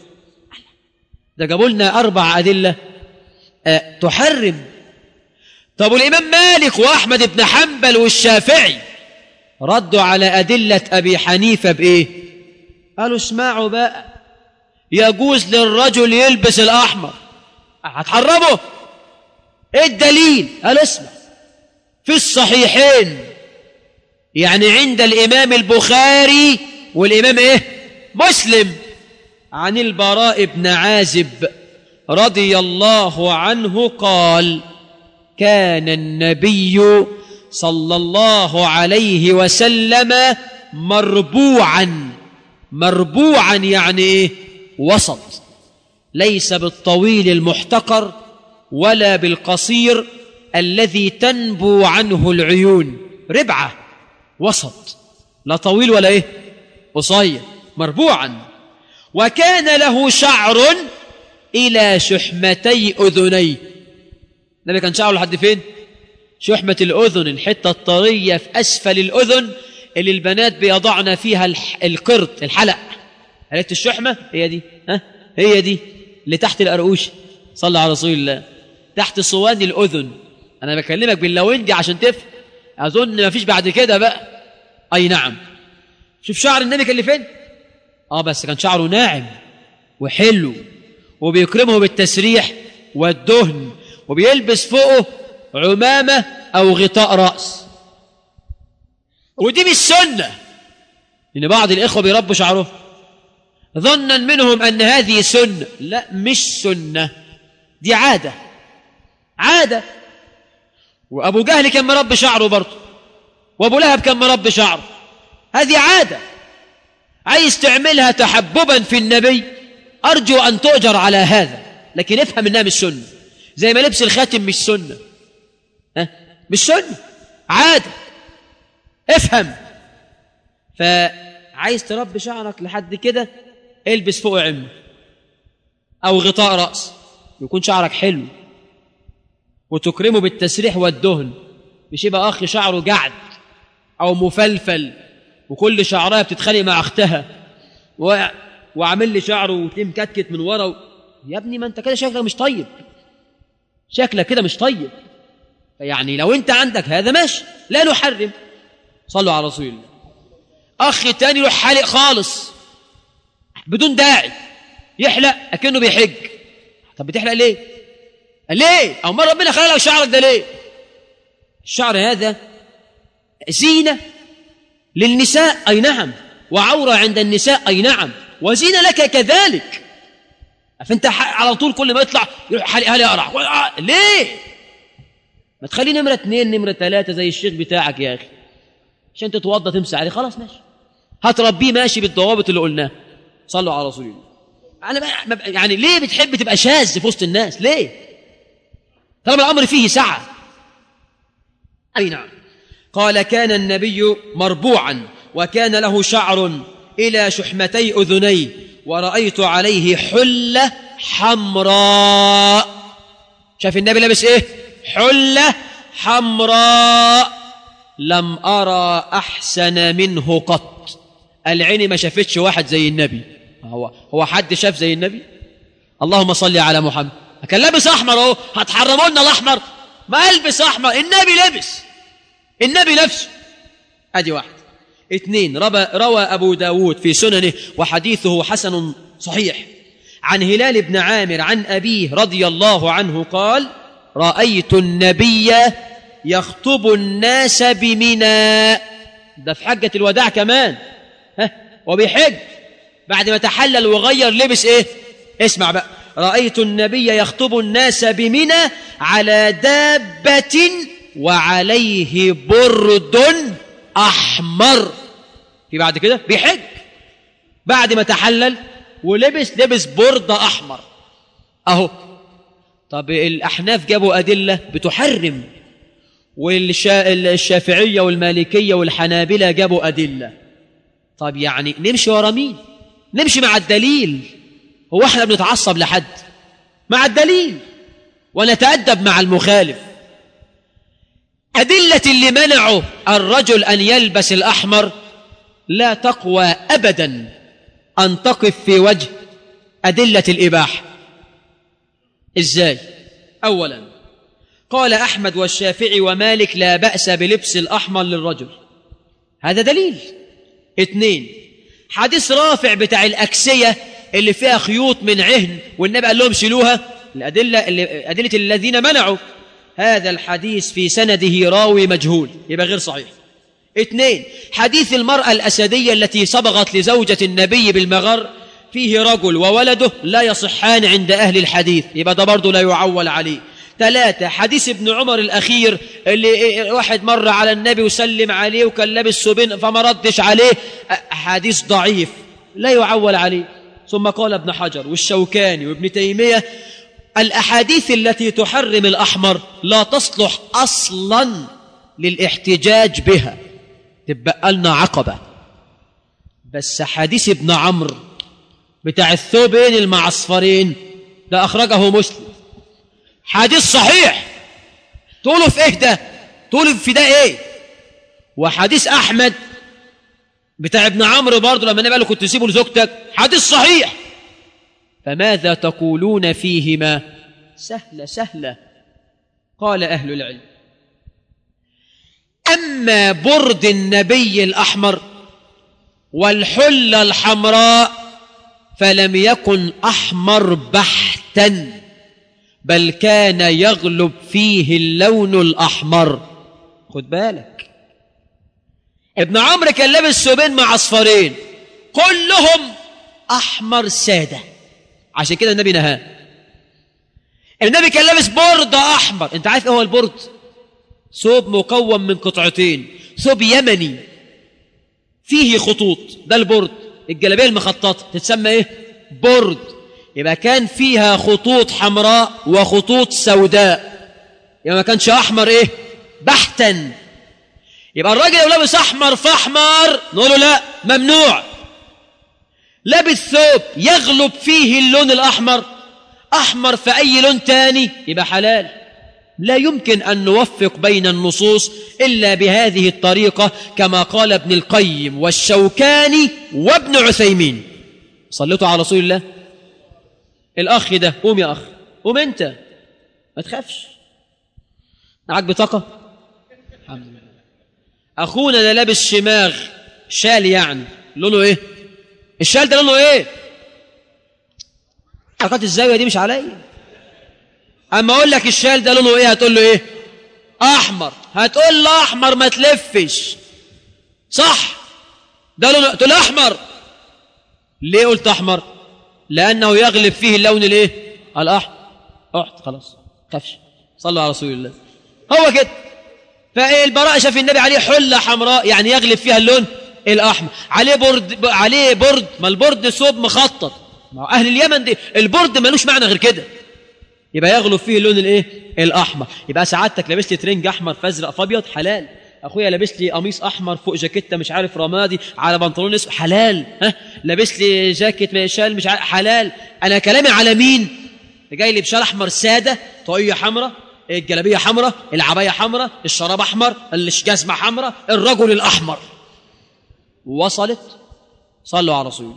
ده جابوا لنا أربع أدلة أه تحرم طب والإمام مالك وأحمد بن حنبل والشافعي ردوا على أدلة أبي حنيفة بإيه قالوا اسمعوا بقى يجوز للرجل يلبس الأحمر هتحرمه ايه الدليل قال اسمع في الصحيحين يعني عند الإمام البخاري والإمام ايه مسلم عن البراء بن عازب رضي الله عنه قال كان النبي صلى الله عليه وسلم مربوعا مربوعا يعني ايه وسط ليس بالطويل المحتقر ولا بالقصير الذي تنبو عنه العيون ربعه وسط لا طويل ولا ايه قصير مربوعا وكان له شعر الى شحمتي اذنيه النبي كان شعره لحد فين شحمه الاذن الحته الطريه في اسفل الاذن اللي البنات بيضعن فيها الح... القرط الحلق عرفت الشحمه هي دي ها هي دي اللي تحت القرقوش صلى على رسول الله تحت صوان الاذن انا بكلمك باللوندي عشان تفهم اظن ما فيش بعد كده بقى اي نعم شوف شعر النبي كان اللي فين اه بس كان شعره ناعم وحلو وبيكرمه بالتسريح والدهن وبيلبس فوقه عمامة أو غطاء رأس ودي مش سنة لأن بعض الإخوة بيربوا شعرهم ظنا منهم أن هذه سنة لا مش سنة دي عادة عادة وأبو جهل كان مربي شعره برضه وأبو لهب كان مربي شعره هذه عادة عايز تعملها تحببا في النبي أرجو أن تؤجر على هذا لكن افهم إنها مش سنة زي ما لبس الخاتم مش سنة ها؟ مش سنة عادة افهم فعايز تربي شعرك لحد كده البس فوق عمة أو غطاء رأس يكون شعرك حلو وتكرمه بالتسريح والدهن مش يبقى أخ شعره جعد أو مفلفل وكل شعرها بتتخانق مع أختها و... وعامل لي شعره وتلاقيه مكتكت من ورا و... يا ابني ما انت كده شكلك مش طيب شكلك كده مش طيب يعني لو انت عندك هذا ماشي لا نحرم صلوا على رسول الله اخ تاني يروح حالق خالص بدون داعي يحلق اكنه بيحج طب بتحلق ليه ليه او ما ربنا خلق شعرك ده ليه الشعر هذا زينه للنساء اي نعم وعوره عند النساء اي نعم وزينه لك كذلك فانت على طول كل ما يطلع يروح حالق هل يقرع ليه ما تخلي نمرة اتنين نمرة تلاتة زي الشيخ بتاعك يا أخي عشان تتوضى تمسح عليه خلاص ماشي هتربيه ماشي بالضوابط اللي قلناها صلوا على رسول الله أنا بقى ما بقى- يعني ليه بتحب تبقى شاذ في وسط الناس ليه طالما الأمر فيه سعة أي نعم قال كان النبي مربوعا وكان له شعر إلى شحمتي أذنيه ورأيت عليه حلة حمراء شاف النبي لابس إيه حلة حمراء لم أرى أحسن منه قط العين ما شافتش واحد زي النبي هو هو حد شاف زي النبي اللهم صل على محمد كان لابس احمر اهو هتحرموا لنا الاحمر ما البس احمر النبي لبس النبي نفسه ادي واحد اثنين روى, روى ابو داود في سننه وحديثه حسن صحيح عن هلال بن عامر عن ابيه رضي الله عنه قال رايت النبي يخطب الناس بمنى ده في حجه الوداع كمان ها وبيحج بعد ما تحلل وغير لبس ايه اسمع بقى رأيت النبي يخطب الناس بمنى على دابة وعليه برد أحمر في بعد كده بيحج بعد ما تحلل ولبس لبس برد أحمر أهو طب الأحناف جابوا أدلة بتحرم والشافعية والمالكية والحنابلة جابوا أدلة طب يعني نمشي ورا مين نمشي مع الدليل هو احنا بنتعصب لحد مع الدليل ونتأدب مع المخالف أدلة اللي منعوا الرجل أن يلبس الأحمر لا تقوى أبدا أن تقف في وجه أدلة الإباحة إزاي أولا قال أحمد والشافعي ومالك لا بأس بلبس الأحمر للرجل هذا دليل اثنين حديث رافع بتاع الأكسية اللي فيها خيوط من عهن والنبي قال لهم شيلوها الأدلة اللي أدلة الذين منعوا هذا الحديث في سنده راوي مجهول يبقى غير صحيح اثنين حديث المرأة الأسدية التي صبغت لزوجة النبي بالمغر فيه رجل وولده لا يصحان عند أهل الحديث يبقى ده برضه لا يعول عليه ثلاثة حديث ابن عمر الأخير اللي واحد مر على النبي وسلم عليه وكان لابس سبين فما ردش عليه حديث ضعيف لا يعول عليه ثم قال ابن حجر والشوكاني وابن تيمية الأحاديث التي تحرم الأحمر لا تصلح أصلا للاحتجاج بها تبقى لنا عقبة بس حديث ابن عمرو بتاع الثوبين المعصفرين ده أخرجه مسلم حديث صحيح تقولوا في ايه ده تقولوا في ده ايه وحديث احمد بتاع ابن عمرو برضه لما النبي قال له كنت تسيبه لزوجتك حديث صحيح فماذا تقولون فيهما سهلة سهلة قال أهل العلم أما برد النبي الأحمر والحلة الحمراء فلم يكن أحمر بحتاً بل كان يغلب فيه اللون الأحمر خد بالك ابن عمرو كان لابس ثوبين مع اصفرين كلهم أحمر سادة عشان كده النبي نهاه النبي كان لابس برد أحمر أنت عارف إيه هو البرد ثوب مكون من قطعتين ثوب يمني فيه خطوط ده البرد الجلابيه المخططه تتسمى ايه برد يبقى كان فيها خطوط حمراء وخطوط سوداء يبقى ما كانش احمر ايه بحتا يبقى الراجل لو لابس احمر فاحمر نقول له لا ممنوع لابس ثوب يغلب فيه اللون الاحمر احمر في اي لون تاني يبقى حلال لا يمكن ان نوفق بين النصوص الا بهذه الطريقه كما قال ابن القيم والشوكاني وابن عثيمين صليتوا على رسول الله الاخ ده قوم يا اخ قوم انت ما تخافش معاك بطاقه الحمد لله اخونا ده لابس شماغ شال يعني لونه ايه الشال ده لونه ايه حركات الزاويه دي مش عليا اما اقول لك الشال ده لونه ايه هتقول له ايه احمر هتقول له احمر ما تلفش صح ده لونه تقول له احمر ليه قلت احمر لانه يغلب فيه اللون الايه الاحمر احت خلاص خافش صلوا على رسول الله هو كده فالبراء شاف النبي عليه حلة حمراء يعني يغلب فيها اللون الأحمر عليه برد عليه برد ما البرد ثوب مخطط ما هو أهل اليمن دي البرد ملوش معنى غير كده يبقى يغلب فيه اللون الايه الاحمر يبقى سعادتك لابس لي ترنج احمر فازرق فابيض حلال اخويا لابس لي قميص احمر فوق جاكيته مش عارف رمادي على بنطلون اسود حلال ها لابس لي جاكيت شال مش عارف حلال انا كلامي على مين جاي لي بشال احمر ساده طاقيه حمراء الجلابيه حمراء العبايه حمراء الشراب احمر الجزمه حمراء الرجل الاحمر وصلت صلوا على رسول الله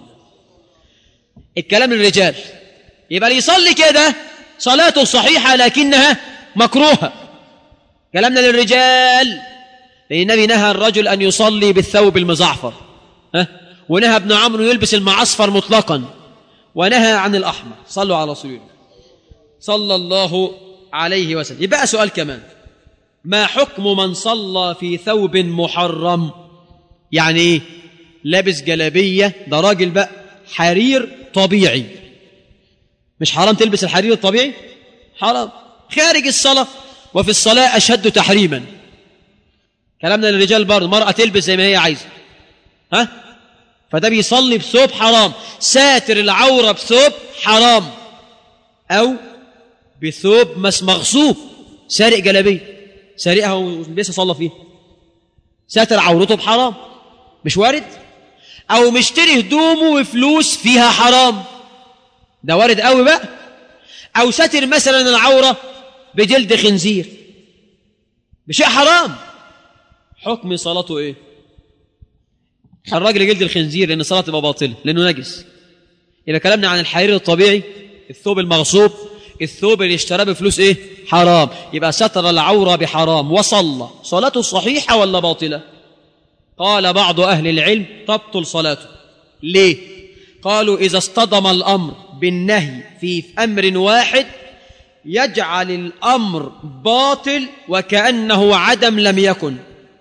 الكلام للرجال يبقى اللي يصلي كده صلاته صحيحه لكنها مكروهه كلامنا للرجال لأن النبي نهى الرجل أن يصلي بالثوب المزعفر ها؟ ونهى ابن عمرو يلبس المعصفر مطلقا ونهى عن الأحمر صلوا على رسول الله صلى الله عليه وسلم يبقى سؤال كمان ما حكم من صلى في ثوب محرم يعني ايه لابس جلابية ده راجل بقى حرير طبيعي مش حرام تلبس الحرير الطبيعي حرام خارج الصلاة وفي الصلاة أشد تحريما كلامنا للرجال برضه المرأة تلبس زي ما هي عايزة ها فده بيصلي بثوب حرام ساتر العورة بثوب حرام أو بثوب مس مغصوب سارق جلابية سارقها ولسه صلى فيها ساتر عورته بحرام مش وارد أو مشتري هدومه وفلوس فيها حرام ده وارد قوي بقى أو ساتر مثلا العورة بجلد خنزير بشيء حرام حكم صلاته ايه الراجل جلد الخنزير لان صلاته تبقى باطله لانه نجس يبقى كلامنا عن الحرير الطبيعي الثوب المغصوب الثوب اللي اشتراه بفلوس ايه حرام يبقى ستر العوره بحرام وصلى صلاته صحيحه ولا باطله قال بعض اهل العلم تبطل صلاته ليه قالوا اذا اصطدم الامر بالنهي في امر واحد يجعل الامر باطل وكانه عدم لم يكن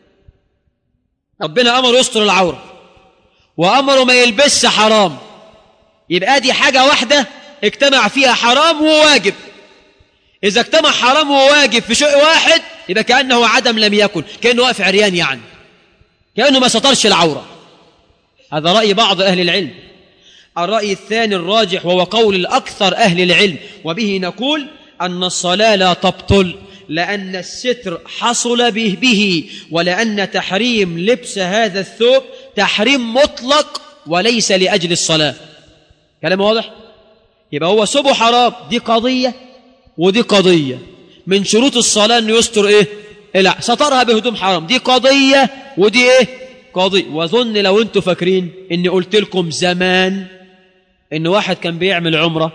ربنا امره يستر العوره وامره ما يلبسش حرام يبقى دي حاجه واحده اجتمع فيها حرام وواجب اذا اجتمع حرام وواجب في شيء واحد يبقى كانه عدم لم يكن كانه واقف عريان يعني كانه ما سترش العوره هذا راي بعض اهل العلم الراي الثاني الراجح وهو قول الاكثر اهل العلم وبه نقول ان الصلاه لا تبطل لأن الستر حصل به, به ولأن تحريم لبس هذا الثوب تحريم مطلق وليس لأجل الصلاة كلام واضح؟ يبقى هو ثوبه حرام دي قضية ودي قضية من شروط الصلاة أنه يستر إيه؟ لا سترها بهدوم حرام دي قضية ودي إيه؟ قضية وظن لو أنتم فاكرين إني قلت لكم زمان إن واحد كان بيعمل عمرة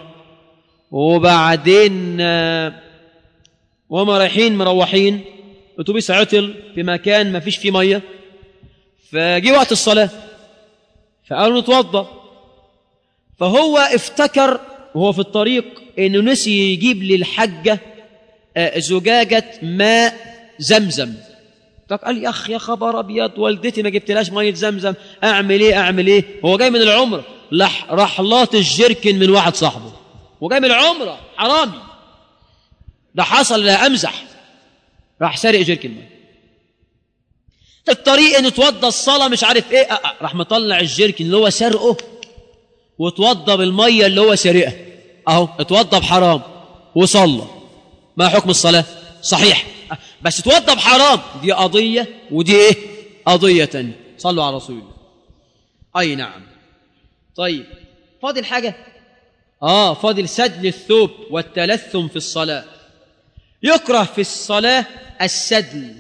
وبعدين آه وهم رايحين مروحين اتوبيس عطل في مكان ما فيش فيه ميه فجي وقت الصلاه فقالوا نتوضا فهو افتكر وهو في الطريق انه نسي يجيب للحجه زجاجه ماء زمزم قال يا اخ يا خبر ابيض والدتي ما جبتلاش ميه زمزم اعمل ايه اعمل ايه هو جاي من العمره راح لاط الجركن من واحد صاحبه وجاي من العمره حرامي ده حصل لا امزح راح سارق جركن ميه الطريق ان اتوضى الصلاه مش عارف ايه أه راح مطلع الجركن اللي هو سرقه واتوضى بالميه اللي هو سارقها اهو اتوضى بحرام وصلى ما حكم الصلاه صحيح أه بس اتوضى بحرام دي قضيه ودي ايه قضيه تانية صلوا على رسول الله اي نعم طيب فاضل حاجه اه فاضل سدل الثوب والتلثم في الصلاه يكره في الصلاة السدل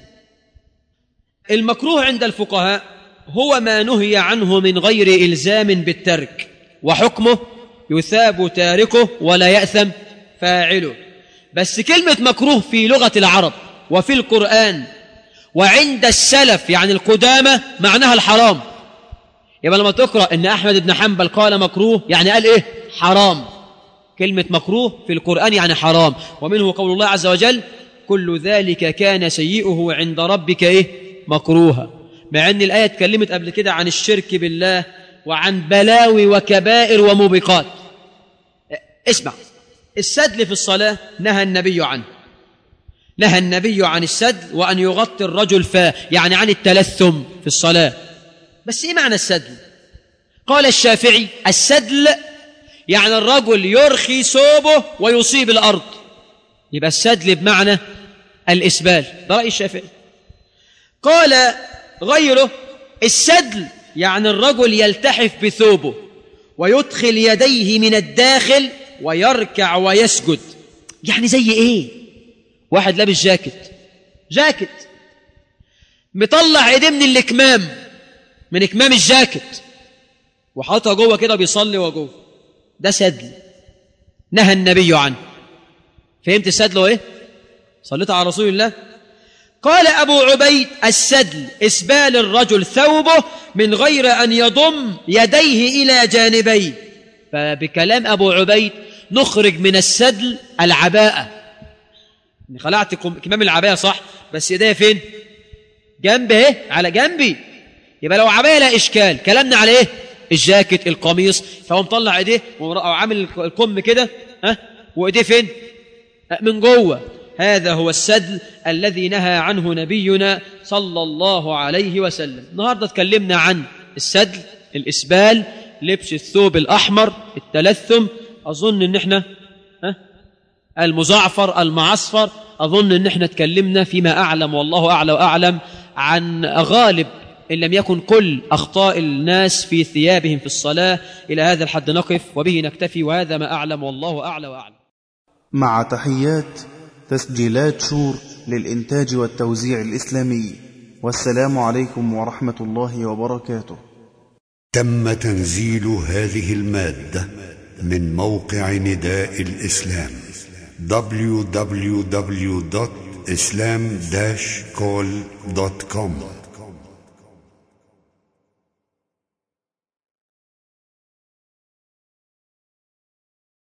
المكروه عند الفقهاء هو ما نهي عنه من غير إلزام بالترك وحكمه يثاب تاركه ولا يأثم فاعله بس كلمة مكروه في لغة العرب وفي القرآن وعند السلف يعني القدامى معناها الحرام يبقى لما تقرأ إن أحمد بن حنبل قال مكروه يعني قال إيه حرام كلمة مكروه في القرآن يعني حرام ومنه قول الله عز وجل كل ذلك كان سيئه عند ربك إيه مكروها مع أن الآية اتكلمت قبل كده عن الشرك بالله وعن بلاوي وكبائر وموبقات اسمع السدل في الصلاة نهى النبي عنه نهى النبي عن السدل وأن يغطي الرجل فاه يعني عن التلثم في الصلاة بس إيه معنى السدل قال الشافعي السدل يعني الرجل يرخي ثوبه ويصيب الأرض يبقى السدل بمعنى الإسبال ده رأي الشافعي قال غيره السدل يعني الرجل يلتحف بثوبه ويدخل يديه من الداخل ويركع ويسجد يعني زي ايه واحد لابس جاكيت جاكيت مطلع ايديه من الاكمام من اكمام الجاكيت وحاطها جوه كده بيصلي وجوه ده سدل نهى النبي عنه فهمت السدل هو ايه صليت على رسول الله قال ابو عبيد السدل اسبال الرجل ثوبه من غير ان يضم يديه الى جانبيه فبكلام ابو عبيد نخرج من السدل العباءه خلعت كمام العباءه صح بس ايديا فين جنب اهي على جنبي يبقى لو عبايه لا اشكال كلامنا على ايه الجاكيت القميص فهو مطلع ايديه وعامل الكم كده ها وايديه فين من جوه هذا هو السدل الذي نهى عنه نبينا صلى الله عليه وسلم النهارده اتكلمنا عن السدل الاسبال لبس الثوب الاحمر التلثم اظن ان احنا ها المزعفر المعصفر اظن ان احنا اتكلمنا فيما اعلم والله اعلى واعلم عن غالب ان لم يكن كل اخطاء الناس في ثيابهم في الصلاه الى هذا الحد نقف وبه نكتفي وهذا ما اعلم والله اعلى واعلم مع تحيات تسجيلات شور للإنتاج والتوزيع الإسلامي والسلام عليكم ورحمة الله وبركاته تم تنزيل هذه المادة من موقع نداء الإسلام www.islam-call.com